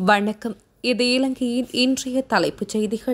வணக்கம் இது இலங்கையின் இன்றைய தலைப்புச் செய்திகள்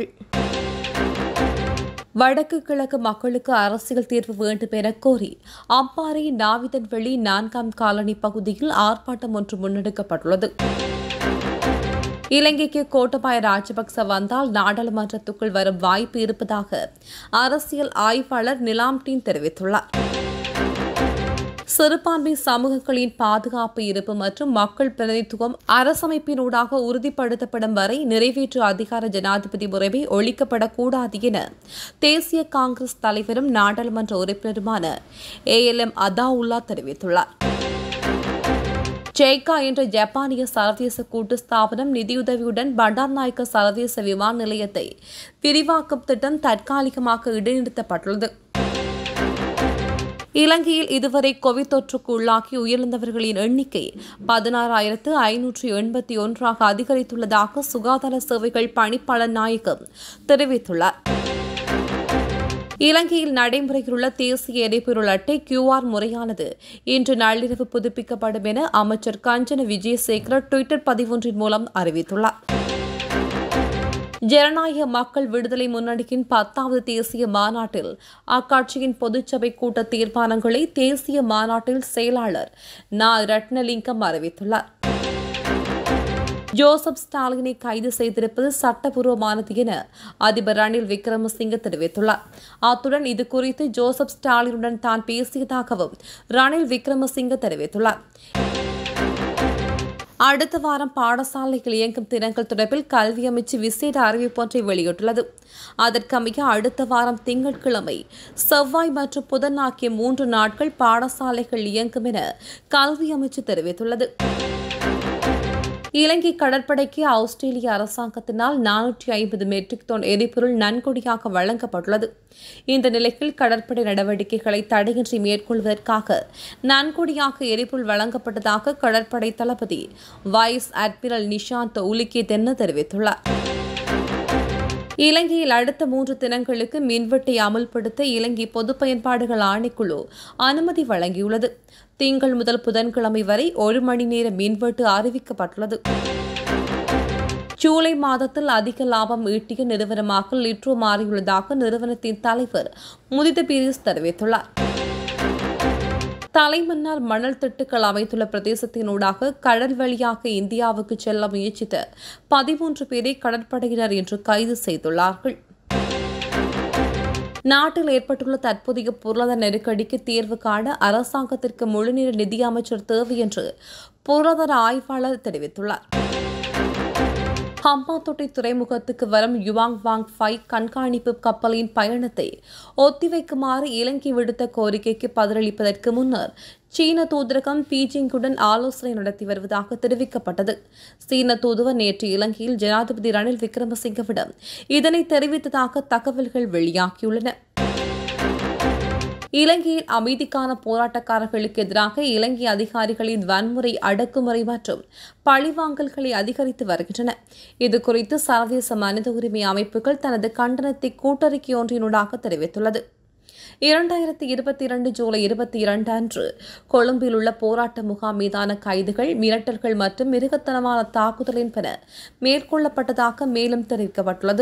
வடக்கு கிழக்கு மக்களுக்கு அரசியல் தீர்வு வேண்டும் என கோரி அம்பாறை நாவிதன்வெளி நான்காம் காலனி பகுதியில் ஆர்ப்பாட்டம் ஒன்று முன்னெடுக்கப்பட்டுள்ளது இலங்கைக்கு கோட்டபாய ராஜபக்ச வந்தால் நாடாளுமன்றத்துக்குள் வரும் வாய்ப்பு இருப்பதாக அரசியல் ஆய்வாளர் நிலாம்டீன் தெரிவித்துள்ளார் சிறுபான்மை சமூகங்களின் பாதுகாப்பு இருப்பு மற்றும் மக்கள் பிரதிநிதித்துவம் அரசமைப்பினூடாக உறுதிப்படுத்தப்படும் வரை நிறைவேற்று அதிகார ஜனாதிபதி முறைமை ஒழிக்கப்படக்கூடாது என தேசிய காங்கிரஸ் தலைவரும் நாடாளுமன்ற உறுப்பினருமான ஏ எல் எம் அதாவுல்லா தெரிவித்துள்ளார் ஜெய்கா என்ற ஜப்பானிய சர்வதேச கூட்டு ஸ்தாபனம் நிதியுதவியுடன் பண்டார்நாயக்க சர்வதேச விமான நிலையத்தை விரிவாக்கும் திட்டம் தற்காலிகமாக இடைநிறுத்தப்பட்டுள்ளது இலங்கையில் இதுவரை கோவிட் தொற்றுக்கு உள்ளாகி உயிரிழந்தவர்களின் எண்ணிக்கை பதினாறாயிரத்து ஐநூற்று எண்பத்தி ஒன்றாக அதிகரித்துள்ளதாக சுகாதார சேவைகள் பணிப்பாளர் நாயகம் தெரிவித்துள்ளார் இலங்கையில் நடைமுறையில் உள்ள தேசிய எரிபொருள் அட்டை கியூஆர் முறையானது இன்று நள்ளிரவு புதுப்பிக்கப்படும் என அமைச்சர் கஞ்சன விஜயசேகர டுவிட்டர் பதிவொன்றின் மூலம் அறிவித்துள்ளார் ஜனநாயக மக்கள் விடுதலை முன்னணியின் பத்தாவது தேசிய மாநாட்டில் அக்கட்சியின் பொதுச்சபை கூட்ட தீர்மானங்களை தேசிய மாநாட்டில் செயலாளர் நா ரட்னலிங்கம் அறிவித்துள்ளார் ஜோசப் ஸ்டாலினை கைது செய்திருப்பது சட்டபூர்வமானது என அதிபர் ரணில் விக்ரமசிங்க தெரிவித்துள்ளார் அத்துடன் இதுகுறித்து ஜோசப் ஸ்டாலினுடன் தான் பேசியதாகவும் ரணில் விக்ரமசிங்க தெரிவித்துள்ளார் அடுத்த வாரம் பாடசாலைகள் இயங்கும் தினங்கள் தொடர்பில் கல்வி அமைச்சு விசேட அறிவிப்பொன்றை வெளியிட்டுள்ளது அதற்கமைய அடுத்த வாரம் திங்கட்கிழமை செவ்வாய் மற்றும் புதன் ஆகிய மூன்று நாட்கள் பாடசாலைகள் இயங்கும் என கல்வி அமைச்சு தெரிவித்துள்ளது இலங்கை கடற்படைக்கு ஆஸ்திரேலிய அரசாங்கத்தினால் நானூற்றி ஐம்பது மெட்ரிக் டன் எரிபொருள் நன்கொடியாக வழங்கப்பட்டுள்ளது இந்த நிலையில் கடற்படை நடவடிக்கைகளை தடையின்றி மேற்கொள்வதற்காக நன்கொடியாக எரிபொருள் வழங்கப்பட்டதாக கடற்படை தளபதி vice admiral Nishantha Ulugetenne தெரிவித்துள்ளார் இலங்கையில் அடுத்த மூன்று தினங்களுக்கு மின்வெட்டை அமல்படுத்த இலங்கை பொது பயன்பாடுகள் ஆணைக்குழு அனுமதி வழங்கியுள்ளது திங்கள் முதல் புதன்கிழமை வரை ஒரு மணி நேர மின்வெட்டு அறிவிக்கப்பட்டுள்ளது ஜூலை மாதத்தில் அதிக லாபம் ஈட்டிய நிறுவனமாக லிட்ரோ மாறியுள்ளதாக நிறுவனத்தின் தலைவர் முதித பீரிஸ் தெரிவித்துள்ளார் தலைமன்னார் மணல் திட்டுக்கள் அமைத்துள்ள பிரதேசத்தினூடாக கடல் வழியாக இந்தியாவுக்கு செல்ல முயற்சித்த பதிமூன்று பேரை கடற்படையினர் இன்று கைது செய்துள்ளார்கள் நாட்டில் ஏற்பட்டுள்ள தற்போதைய பொருளாதார நெருக்கடிக்கு தீர்வு காண அரசாங்கத்திற்கு முழுநீர நிதி அமைச்சர் தேவை என்று பொருளாதார ஆய்வாளர் தெரிவித்துள்ளார் ஹம்பாத்தோட்டை துறைமுகத்துக்கு வரும் யுவாங் வாங் ஃபை கண்காணிப்பு கப்பலின் பயணத்தை ஒத்திவைக்குமாறு இலங்கை விடுத்த கோரிக்கைக்கு பதிலளிப்பதற்கு முன்னர் சீன தூதரகம் பீஜிங்குடன் ஆலோசனை நடத்தி வருவதாக தெரிவிக்கப்பட்டது சீன தூதுவர் நேற்று இலங்கையில் ஜனாதிபதி ரணில் விக்ரமசிங்கவிடம் இதனை தெரிவித்ததாக தகவல்கள் வெளியாகியுள்ளன இலங்கையில் அமைதிக்கான போராட்டக்காரர்களுக்கு எதிராக இலங்கை அதிகாரிகளின் வன்முறை அடக்குமுறை மற்றும் பழிவாங்கல்களை அதிகரித்து வருகின்றன இதுகுறித்து சர்வதேச மனித உரிமை அமைப்புகள் தனது கண்டனத்தை கூட்டறிக்கை ஒன்றினூடாக தெரிவித்துள்ளது இரண்டாயிரத்தி இருபத்தி இரண்டு ஜூலை இருபத்தி இரண்டு அன்று கொழும்பில் உள்ள போராட்ட முகாம் மீதான கைதுகள் மிரட்டல்கள் மற்றும் மிருகத்தனமான தாக்குதல் என்பன மேற்கொள்ளப்பட்டதாக மேலும் தெரிவிக்கப்பட்டுள்ளது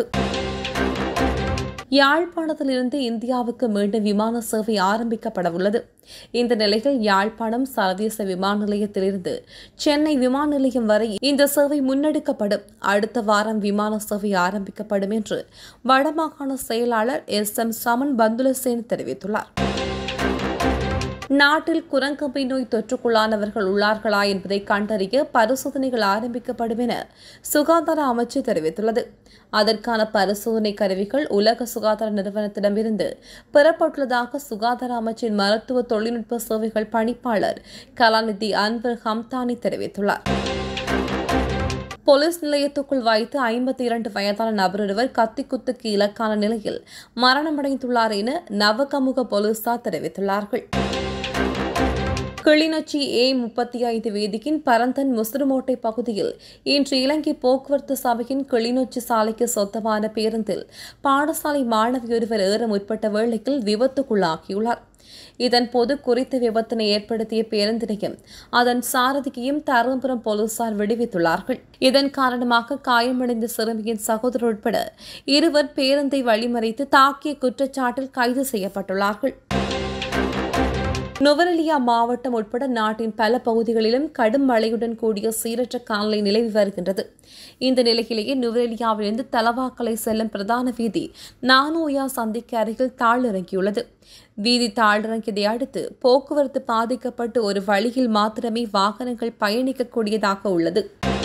யாழ்ப்பாணத்திலிருந்து இந்தியாவுக்கு மீண்டும் விமான சேவை ஆரம்பிக்கப்பட உள்ளது இந்த நிலையில் யாழ்ப்பாணம் சர்வதேச விமான நிலையத்திலிருந்து சென்னை விமான நிலையம் வரை இந்த சேவை முன்னெடுக்கப்படும் அடுத்த வாரம் விமான சேவை ஆரம்பிக்கப்படும் என்று வடமாகாண செயலாளர் எஸ் எம் சமன் பந்துலசேன் தெரிவித்துள்ளார் நாட்டில் குரங்கம்பை நோய் தொற்றுக்குள்ளானவர்கள் உள்ளார்களா என்பதை கண்டறிய பரிசோதனைகள் ஆரம்பிக்கப்படும் என சுகாதார அமைச்சு தெரிவித்துள்ளது அதற்கான பரிசோதனை கருவிகள் உலக சுகாதார நிறுவனத்திடமிருந்து பெறப்பட்டுள்ளதாக சுகாதார அமைச்சின் மருத்துவ தொழில்நுட்ப சேவைகள் பணிப்பாளர் கலாநிதி அன்வர் ஹம்தானி தெரிவித்துள்ளார் போலீஸ் நிலையத்துக்குள் வைத்து ஐம்பத்தி இரண்டு வயதான நபர் ஒருவர் கத்திக்குத்துக்கு இலக்கான நிலையில் மரணமடைந்துள்ளார் என நவகமுக போலீசார் தெரிவித்துள்ளார்கள் கிளிநொச்சி ஏ முப்பத்தி ஐந்து வீதியின் பரந்தன் முசுறுமோட்டை பகுதியில் இன்று இலங்கை போக்குவரத்து சபையின் கிளிநொச்சி சாலைக்கு சொந்தமான பேருந்தில் பாடசாலை மாணவியொருவர் ஏற முற்பட்ட வேளையில் விபத்துக்குள்ளாகியுள்ளார் இதன்போது குறித்த விபத்தினை ஏற்படுத்திய பேருந்தினையும் அதன் சாரதியையும் தருமபுரம் போலீசார் விடுவித்துள்ளார்கள் இதன் காரணமாக காயமடைந்த சிறுமியின் சகோதரர் உட்பட இருவர் பேருந்தை வழிமறைத்து தாக்கிய குற்றச்சாட்டில் கைது செய்யப்பட்டுள்ளார்கள் நுவரெலியா மாவட்டம் உட்பட நாட்டின் பல பகுதிகளிலும் கடும் மழையுடன் கூடிய சீரற்ற காலநிலை நிலவி வருகின்றது இந்த நிலையிலேயே நுவரெலியாவிலிருந்து தலவாக்கலை செல்லும் பிரதான வீதி நானோயா சந்திக்கு அருகில் தாழிறங்கியுள்ளது வீதி தாழிறங்கியதை அடுத்து போக்குவரத்து பாதிக்கப்பட்டு ஒரு வழியில் மாத்திரமே வாகனங்கள் பயணிக்கக்கூடியதாக உள்ளது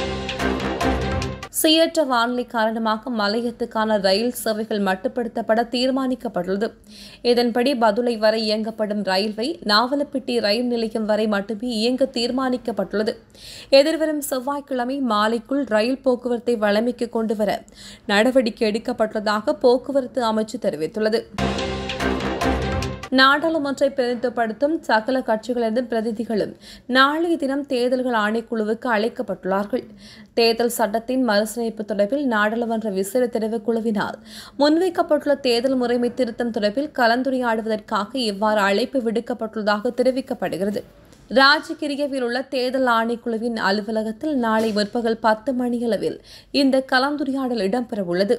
சீரற்ற வானிலை காரணமாக மலையத்துக்கான ரயில் சேவைகள் மட்டுப்படுத்தப்பட தீர்மானிக்கப்பட்டுள்ளது இதன்படி பதுளை வரை இயங்கப்படும் ரயில்வே நாவலப்பிட்டி ரயில் நிலையம் வரை மட்டுமே இயங்க தீர்மானிக்கப்பட்டுள்ளது எதிர்வரும் செவ்வாய்க்கிழமை மாலைக்குள் ரயில் போக்குவரத்தை வழமைக்கு கொண்டுவர நடவடிக்கை எடுக்கப்பட்டுள்ளதாக போக்குவரத்து அமைச்சு தெரிவித்துள்ளது நாடாளுமன்றை பிரதிநிதித்துவப்படுத்தும் சகல கட்சிகளின் பிரதிநிதிகளும் நாளைய தினம் தேர்தல்கள் ஆணைக்குழுவுக்கு அழைக்கப்பட்டுள்ளார்கள் தேர்தல் சட்டத்தின் மறுசீரமைப்பு தொடர்பில் நாடாளுமன்ற விசேட தெரிவு குழுவினால் முன்வைக்கப்பட்டுள்ள தேர்தல் முறைமை திருத்தம் தொடர்பில் கலந்துரையாடுவதற்காக இவ்வாறு அழைப்பு விடுக்கப்பட்டுள்ளதாக தெரிவிக்கப்படுகிறது ராஜகிரியவில் உள்ள தேர்தல் ஆணைக்குழுவின் அலுவலகத்தில் நாளை முற்பகல் பத்து மணியளவில் இந்த கலந்துரையாடல் இடம்பெறவுள்ளது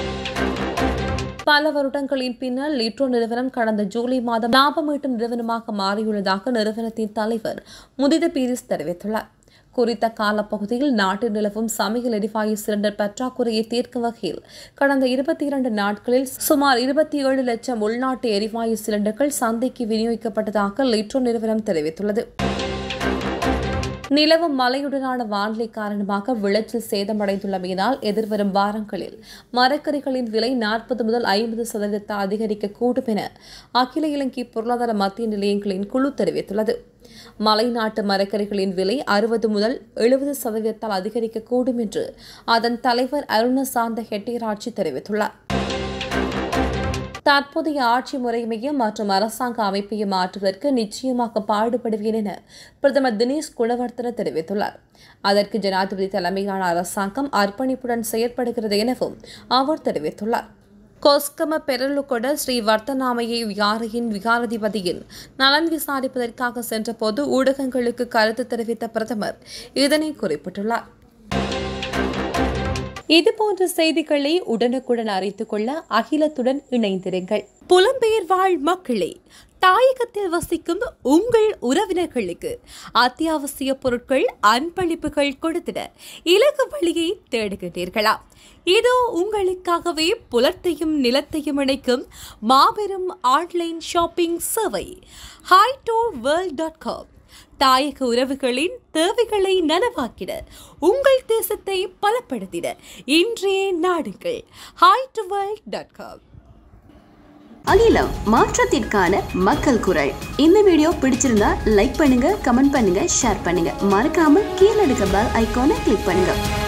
பல வருடங்களின் பின்னர் லிட்ரோ நிறுவனம் கடந்த ஜூலை மாதம் லாபம் ஈட்டும் நிறுவனமாக மாறியுள்ளதாக நிறுவனத்தின் தலைவர் முதித பீரிஸ் தெரிவித்துள்ளார் குறித்த காலப்பகுதியில் நாட்டில் நிலவும் சமையல் எரிவாயு சிலிண்டர் பற்றாக்குறையை தீர்க்கும் வகையில் கடந்த இருபத்தி இரண்டு நாட்களில் சுமார் இருபத்தி ஏழு லட்சம் உள்நாட்டு எரிவாயு சிலிண்டர்கள் சந்தைக்கு விநியோகிக்கப்பட்டதாக லிட்ரோ நிறுவனம் தெரிவித்துள்ளது நிலவும் மழையுடனான வானிலை காரணமாக விளைச்சல் சேதமடைந்துள்ளமையினால் எதிர்வரும் வாரங்களில் மரக்கறிகளின் விலை நாற்பது முதல் ஐம்பது சதவீதத்தை அதிகரிக்கக்கூடும் என அகில இலங்கை பொருளாதார மத்திய நிலையங்களின் குழு தெரிவித்துள்ளது மலைநாட்டு மரக்கறிகளின் விலை அறுபது முதல் எழுபது சதவீதத்தால் அதிகரிக்கக்கூடும் என்று அதன் தலைவர் அருணசாந்த ஹெட்டிராட்சி தெரிவித்துள்ளார் தற்போதைய ஆட்சி முறைமையும் மற்றும் அரசாங்க அமைப்பையும் மாற்றுவதற்கு நிச்சயமாக பாடுபடுவேன் என பிரதமர் தினேஷ் குணவர்த்தன தெரிவித்துள்ளார் அதற்கு ஜனாதிபதி தலைமையிலான அரசாங்கம் அர்ப்பணிப்புடன் செயற்படுகிறது எனவும் அவர் தெரிவித்துள்ளார் கொஸ்கம பெரலுகொட ஸ்ரீ வர்த்தனாமையை விகாரையின் விகாராதிபதியின் நலன் விசாரிப்பதற்காக சென்றபோது ஊடகங்களுக்கு கருத்து தெரிவித்த பிரதமர் இதனை குறிப்பிட்டுள்ளார் இதுபோன்ற செய்திகளை உடனுக்குடன் அறிந்து கொள்ள அகிலத்துடன் இணைந்திருங்கள் புலம்பெயர் வாழ் மக்களே தாயகத்தில் வசிக்கும் உங்கள் உறவினர்களுக்கு அத்தியாவசிய பொருட்கள் அன்பளிப்புகள் கொடுத்திட இலகு வழியை தேடுகின்றீர்களா இதோ உங்களுக்காகவே புலத்தையும் நிலத்தையும் இணைக்கும் மாபெரும் ஆன்லைன் ஷாப்பிங் சேவை ஹைடோ வேர்ல்ட் டாட் காம் தாயக உறவுகளின் தேவைகளை நனவாக்கிட உங்கள் தேசத்தை பலப்படுத்திட இன்றைய நாடுகள் ஹைட்வேர்ல்ட் டாட் காம் அகிலம் மாற்றத்திற்கான மக்கள் குரல் இந்த வீடியோ பிடிச்சிருந்தா லைக் பண்ணுங்க கமெண்ட் பண்ணுங்க ஷேர் பண்ணுங்க மறக்காம கீழே இருக்க பெல் ஐகானை கிளிக் பண்ணுங்க